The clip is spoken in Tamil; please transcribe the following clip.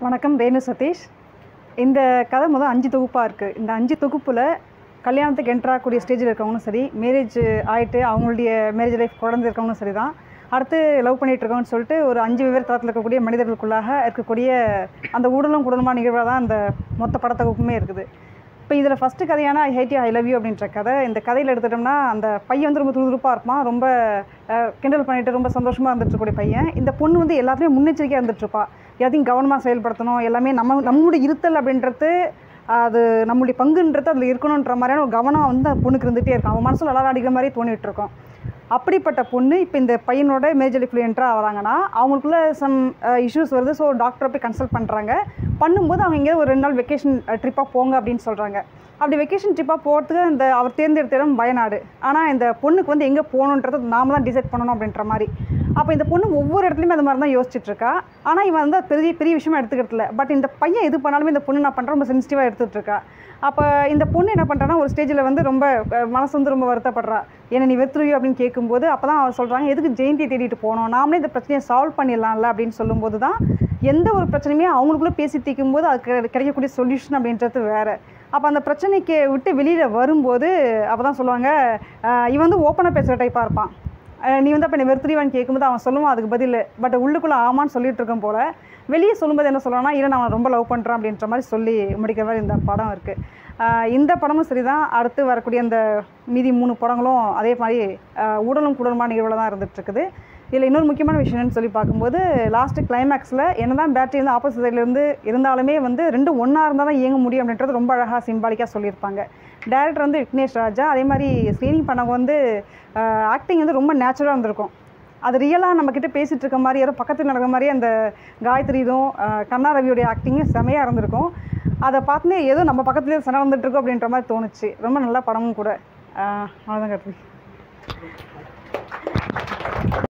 வணக்கம் ரேணு சதீஷ் இந்த கதை முதல் அஞ்சு தொகுப்பாக இருக்குது இந்த அஞ்சு தொகுப்பில் கல்யாணத்துக்கு என்டர் ஆகக்கூடிய ஸ்டேஜில் இருக்கவங்களும் சரி மேரேஜ் ஆகிட்டு அவங்களுடைய மேரேஜ் லைஃப் குழந்தை இருக்கவங்களும் சரி தான் அடுத்து லவ் பண்ணிகிட்டு இருக்கோம்னு சொல்லிட்டு ஒரு அஞ்சு வெவ்வேறு தளத்தில் இருக்கக்கூடிய மனிதர்களுக்குள்ளாக இருக்கக்கூடிய அந்த உடலும் குடலுமான நிகழ்வாக தான் அந்த மொத்த படத்தொகுப்புமே இருக்குது இப்போ இதில் ஃபஸ்ட்டு கதையான I hate you I love you அப்படின்ற கதை இந்த கதையில் எடுத்துட்டோம்னா அந்த பையன் வந்து ரொம்ப துருதுருப்பாக இருப்பான் ரொம்ப அஹ், கிண்டல் பண்ணிட்டு ரொம்ப சந்தோஷமாக இருந்துட்டு இருக்கக்கூடிய பையன் இந்த பொண்ணு வந்து எல்லாத்துலேயும் முன்னெச்சரிக்கையாக இருந்துட்டு இருப்பா எல்லாத்தையும் கவனமாக செயல்படுத்தணும் எல்லாமே நம்ம நம்மளுடைய இருத்தல் அப்படின்றது அது நம்மளுடைய பங்குன்றது அதில் இருக்கணுன்ற மாதிரியான ஒரு கவனம் வந்து அந்த பொண்ணுக்கு இருந்துகிட்டே இருக்கும் அவன் மனசில் அலாரம் அடிக்கிற மாதிரி தோணிட்டு இருக்கும் அப்படிப்பட்ட பொண்ணு இப்போ இந்த பையனோட மேஜர் லைஃப்பில் என்ட்ரு ஆகிறாங்கன்னா அவங்களுக்குள்ள சம் இஷ்யூஸ் வருது ஸோ டாக்டரை போய் கன்சல்ட் பண்ணுறாங்க பண்ணும்போது அவங்க எங்கேயாவது ஒரு ரெண்டு நாள் வெக்கேஷன் ட்ரிப்பாக போங்க அப்படின்னு சொல்கிறாங்க அப்படி வெக்கேஷன் ட்ரிப்பாக போகிறதுக்கு இந்த அவர் தேர்ந்தெடுத்த இடம் வயநாடு ஆனால் இந்த பொண்ணுக்கு வந்து எங்கே போகணுன்றது நாம தான் டிசைட் பண்ணணும் அப்படின்ற மாதிரி அப்போ இந்த பொண்ணு ஒவ்வொரு இடத்துலையுமே அந்த மாதிரி தான் யோசிச்சுட்டு இருக்கா ஆனால் இவன் வந்து அது பெரிய பெரிய விஷயமா எடுத்துக்கிறது இல்லை பட் இந்த பையன் எது பண்ணாலுமே இந்த பொண்ணு நான் பண்ணுறேன் ரொம்ப சென்சிட்டிவாக எடுத்துகிட்டு இருக்கா அப்போ இந்த பொண்ணு என்ன பண்ணுறான்னா ஒரு ஸ்டேஜில் வந்து ரொம்ப அஹ், மனசு வந்து ரொம்ப வருத்தப்படுறா என்ன நீ வெத்துருவியோ அப்படின்னு கேட்கும்போது அப்போ தான் அவன் சொல்கிறாங்க எதுக்கு ஜெயந்தியை தேடிட்டு போனோம் நாமளே இந்த பிரச்சனையை சால்வ் பண்ணிடலாம்ல அப்படின்னு சொல்லும்போது தான் எந்த ஒரு பிரச்சனையுமே அவங்களுக்குள்ளே பேசி தீர்க்கும் போது அதுக்கு கிடைக்கக்கூடிய சொல்யூஷன் அப்படின்றது வேறு அப்போ அந்த பிரச்சனைக்கு விட்டு வெளியில் வரும்போது அப்போ தான் சொல்லுவாங்க அஹ், இவன் வந்து ஓப்பனாக பேசுகிற டைப்பாக இருப்பான் அஹ் நீ வந்து அப்போ என்ன வெறுத்துருவான்னு கேட்கும்போது அவன் சொல்லுவான் அதுக்கு பதில் பட் உள்ளுக்குள்ளே ஆமான்னு சொல்லிட்டு இருக்கும் போல் வெளியே சொல்லும்போது என்ன சொல்லுவான்னா இல்லை நான் அவனை ரொம்ப லவ் பண்ணுறேன் அப்படின்ற மாதிரி சொல்லி முடிக்கிற மாதிரி இந்த படம் இருக்குது இந்த படமும் சரி தான் அடுத்து வரக்கூடிய அந்த மீதி மூணு படங்களும் அதே மாதிரி அஹ் உடலும் குடலுமான நிகழ்வில் தான் இருந்துகிட்ருக்குது இதில் இன்னொரு முக்கியமான விஷயம் என்னன்னு சொல்லி பார்க்கும்போது லாஸ்ட்டு கிளைமேக்ஸில் என்ன தான் பேட்டரி வந்து ஆப்போசிட் சைட்லேருந்து இருந்தாலுமே வந்து ரெண்டும் ஒன்றா இருந்தால் தான் இயங்க முடியும் அப்படின்றது ரொம்ப அழகாக சிம்பாலிக்காக சொல்லியிருப்பாங்க டேரக்டர் வந்து விக்னேஷ் ராஜா அதே மாதிரி ஸ்க்ரீனிங் பண்ணவங்க வந்து ஆக்டிங் வந்து ரொம்ப நேச்சுரலாக இருந்திருக்கும் அது ரியலாக நம்மக்கிட்ட பேசிகிட்டு இருக்க மாதிரி யாரோ பக்கத்தில் நடக்கிற மாதிரியே அந்த காயத்ரி இதுவும் அஹ், கண்ணா ரவியோடைய ஆக்டிங்கும் செமையாக இருந்திருக்கும் அதை பார்த்துனே ஏதோ நம்ம பக்கத்துலேயே சண்டை வந்துட்டு இருக்கோம் அப்படின்ற மாதிரி தோணுச்சு ரொம்ப நல்ல படமும் கூட அஹ், அவ்வளோதான் கருத்து